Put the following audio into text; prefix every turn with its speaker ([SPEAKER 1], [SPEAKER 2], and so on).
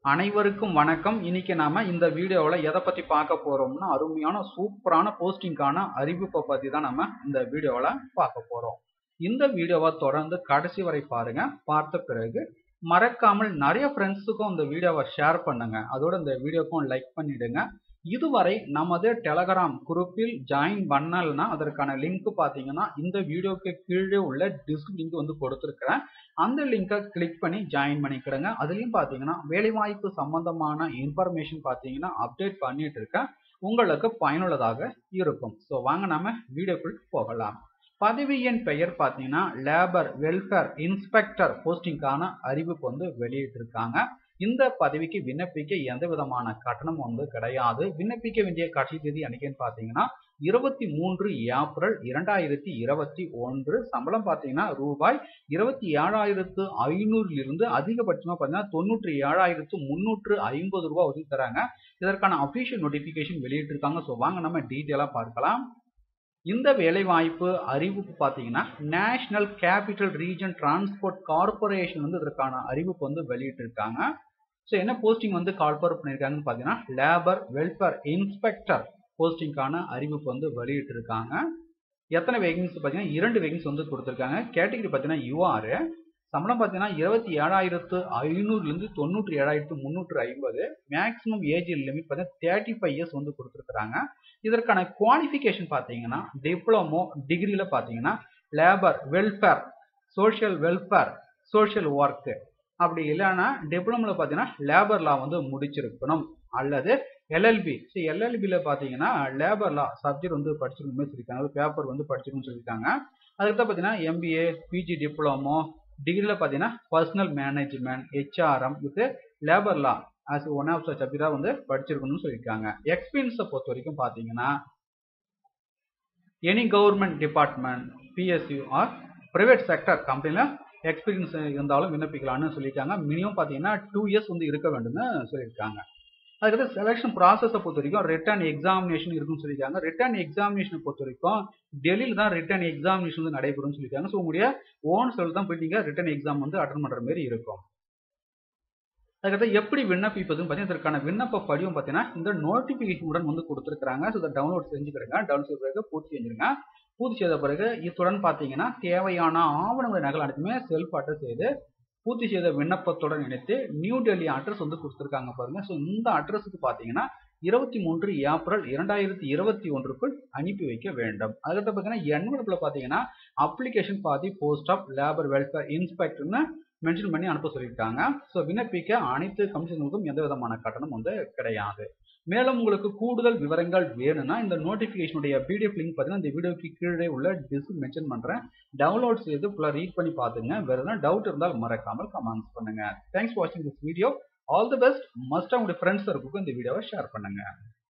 [SPEAKER 1] அனைவருக்கும் வணக்கம் இன்னைக்கு நாம இந்த வீடியோவில் எதை பற்றி பார்க்க போறோம்னா அருமையான சூப்பரான போஸ்டிங்கான அறிவிப்பை பற்றி தான் நம்ம இந்த வீடியோவில் பார்க்க போறோம் இந்த வீடியோவை தொடர்ந்து கடைசி வரை பாருங்க பார்த்த பிறகு மறக்காமல் நிறைய ஃப்ரெண்ட்ஸுக்கும் இந்த வீடியோவை ஷேர் பண்ணுங்க அதோட இந்த வீடியோக்கும் லைக் பண்ணிடுங்க இதுவரை நமது டெலகிராம் குரூப்பில் ஜாயின் பண்ணலன்னா அதற்கான லிங்க் பார்த்தீங்கன்னா இந்த வீடியோக்கு கீழே உள்ள டிஸ்க் லிங்க் வந்து கொடுத்துருக்கிறேன் அந்த லிங்கை கிளிக் பண்ணி ஜாயின் பண்ணிக்கிடுங்க அதுலேயும் பார்த்தீங்கன்னா வேலைவாய்ப்பு சம்பந்தமான இன்ஃபர்மேஷன் பார்த்தீங்கன்னா அப்டேட் பண்ணிட்டு இருக்கேன் உங்களுக்கு பயனுள்ளதாக இருக்கும் ஸோ வாங்க நம்ம வீடியோக்குள் போகலாம் பதவியின் பெயர் பார்த்தீங்கன்னா லேபர் வெல்ஃபேர் இன்ஸ்பெக்டர் போஸ்டிங்கான அறிவிப்பு வந்து வெளியிட்டிருக்காங்க இந்த பதவிக்கு விண்ணப்பிக்க எந்த விதமான கட்டணம் வந்து கிடையாது விண்ணப்பிக்க வேண்டிய கடைசி தேதி அன்னைக்குன்னு பார்த்தீங்கன்னா இருபத்தி மூன்று ஏப்ரல் இரண்டாயிரத்தி இருபத்தி ஒன்று சம்பளம் பார்த்தீங்கன்னா ரூபாய் இருபத்தி ஏழாயிரத்து ஐநூறுலிருந்து அதிகபட்சமாக பார்த்தீங்கன்னா தொண்ணூற்றி ஏழாயிரத்து முந்நூற்று ஐம்பது ரூபா ஒதுக்கி தராங்க இதற்கான அஃபிஷியல் நோட்டிஃபிகேஷன் வெளியிட்டிருக்காங்க ஸோ வாங்க நம்ம டீட்டெயிலாக பார்க்கலாம் இந்த வேலைவாய்ப்பு அறிவிப்பு பார்த்தீங்கன்னா national capital region transport corporation வந்து இதற்கான அறிவிப்பு வந்து வெளியிட்டிருக்காங்க ஸோ என்ன போஸ்டிங் வந்து கால்பர் பண்ணியிருக்காங்கன்னு பார்த்தீங்கன்னா லேபர் வெல்ஃபேர் இன்ஸ்பெக்டர் போஸ்டிங்கான அறிவிப்பு வந்து வெளியிட்டிருக்காங்க எத்தனை வேகன்சி பார்த்தீங்கன்னா இரண்டு வேகன்சி வந்து கொடுத்துருக்காங்க கேட்டகரி பார்த்தீங்கன்னா யூஆர் சம்பளம் பார்த்தீங்கன்னா இருபத்தி ஏழாயிரத்து ஐநூறுலேருந்து தொண்ணூற்றி ஏழாயிரத்து முந்நூற்று ஐம்பது மேக்ஸிமம் ஏஜ் லிமிட் பார்த்தீங்கன்னா தேர்ட்டி ஃபைவ் இயர்ஸ் வந்து கொடுத்துருக்குறாங்க இதற்கான குவாலிஃபிகேஷன் பார்த்தீங்கன்னா டிப்ளமோ டிகிரியில் பார்த்தீங்கன்னா labour welfare social welfare social work அப்படி இல்லைன்னா டிப்ளமோவில் பார்த்தீங்கன்னா லேபர் லா வந்து முடிச்சிருக்கணும் அல்லது எல்எல்பி ஸோ எல்எல்பியில் பார்த்தீங்கன்னா லேபர் லா சப்ஜெக்ட் வந்து படிச்சிருக்கணுமே சொல்லியிருக்காங்க பேப்பர் வந்து படிச்சிருக்கணும்னு சொல்லியிருக்காங்க அதுக்கு தான் பார்த்தீங்கன்னா எம்பிஏ பிஜி டிப்ளமோ டிகிரியில் பார்த்தீங்கன்னா personnel management HRM with labour law as one of சப்ஜெக்டாக வந்து படிச்சிருக்கணும்னு சொல்லியிருக்காங்க எக்ஸ்பீரியன்ஸை பொறுத்த வரைக்கும் பார்த்தீங்கன்னா any government department PSU or private sector கம்பெனியில் எக்ஸ்பீரியன்ஸ் இருந்தாலும் விண்ணப்பிக்கலாம்னு சொல்லியிருக்காங்க மினிமம் பார்த்தீங்கன்னா டூ இயர்ஸ் வந்து இருக்க வேண்டும்னு சொல்லியிருக்காங்க அதுக்கடுத்து செலெக்ஷன் ப்ராசஸை பொறுத்த வரைக்கும் ரிட்டர்ன் எக்ஸாமினேஷன் இருக்குன்னு சொல்லியிருக்காங்க ரிட்டர்ன் எக்ஸாமினேஷனை பொறுத்த வரைக்கும் டெல்லியில் தான் ரிட்டர்ன் எக்ஸாமினேஷன் வந்து நடைபெறும்னு சொல்லியிருக்காங்க ஸோ உங்களுடைய ஓன் செல் தான் போயிட்டு நீங்கள் ரிட்டர்ன் எக்ஸாம் வந்து அட்டன் பண்ணுற மாதிரி இருக்கும் அதுக்கடுத்து எப்படி விண்ணப்பிப்பதுன்னு பார்த்தீங்கன்னா இதற்கான விண்ணப்ப படிவம் பார்த்தீங்கன்னா இந்த நோட்டிஃபிகேஷன் உடன் வந்து கொடுத்துருக்காங்க ஸோ இதை டவுன்லோட் செஞ்சுக்கிடுங்க டவுன்லோட் செய்த பிறகு பூர்த்தி செஞ்சுருங்க பூர்த்தி செய்த பிறகு இத்துடன் பார்த்தீங்கன்னா தேவையான ஆவணங்களை நகல் அனைத்துமே செல்ஃப் அட்ரஸ் செய்து பூர்த்தி செய்த விண்ணப்பத்துடன் இணைத்து நியூ டெல்லி அட்ரஸ் வந்து கொடுத்துருக்காங்க பாருங்க ஸோ இந்த அட்ரஸுக்கு பார்த்தீங்கன்னா இருபத்தி மூன்று ஏப்ரல் இரண்டாயிரத்தி இருபத்தி ஒன்றுக்குள் அனுப்பி வைக்க வேண்டும் அதுக்கடுத்து பார்த்தீங்கன்னா என்வலப்பில் பார்த்தீங்கன்னா அப்ளிகேஷன் பாதி போஸ்ட் ஆஃப் லேபர் வெல்ஃபேர் இன்ஸ்பெக்டர்னு மென்ஷன் பண்ணி அனுப்ப சொல்லியிருக்காங்க ஸோ விண்ணப்பிக்க அனைத்து கமிஷனுக்கும் எந்த விதமான கட்டணம் வந்து கிடையாது மேலும் உங்களுக்கு கூடுதல் விவரங்கள் வேணும்னா இந்த நோட்டிஃபிகேஷனுடைய பிடிஎஃப் லிங்க் பார்த்தீங்கன்னா இந்த வீடியோக்கு கீழே உள்ள டிஸ்க் மென்ஷன் பண்ணுறேன் டவுன்லோட் செய்து ஃபுல்லாக ரீட் பண்ணி பார்த்துங்க வேறு எதனா டவுட் இருந்தால் மறக்காமல் கமெண்ட்ஸ் பண்ணுங்க தேங்க்ஸ் ஃபார் வாட்சிங் this video all the best மஸ்ட்டாக உங்களுடைய ஃப்ரெண்ட்ஸ் இருக்கும் இந்த வீடியோவை ஷேர் பண்ணுங்க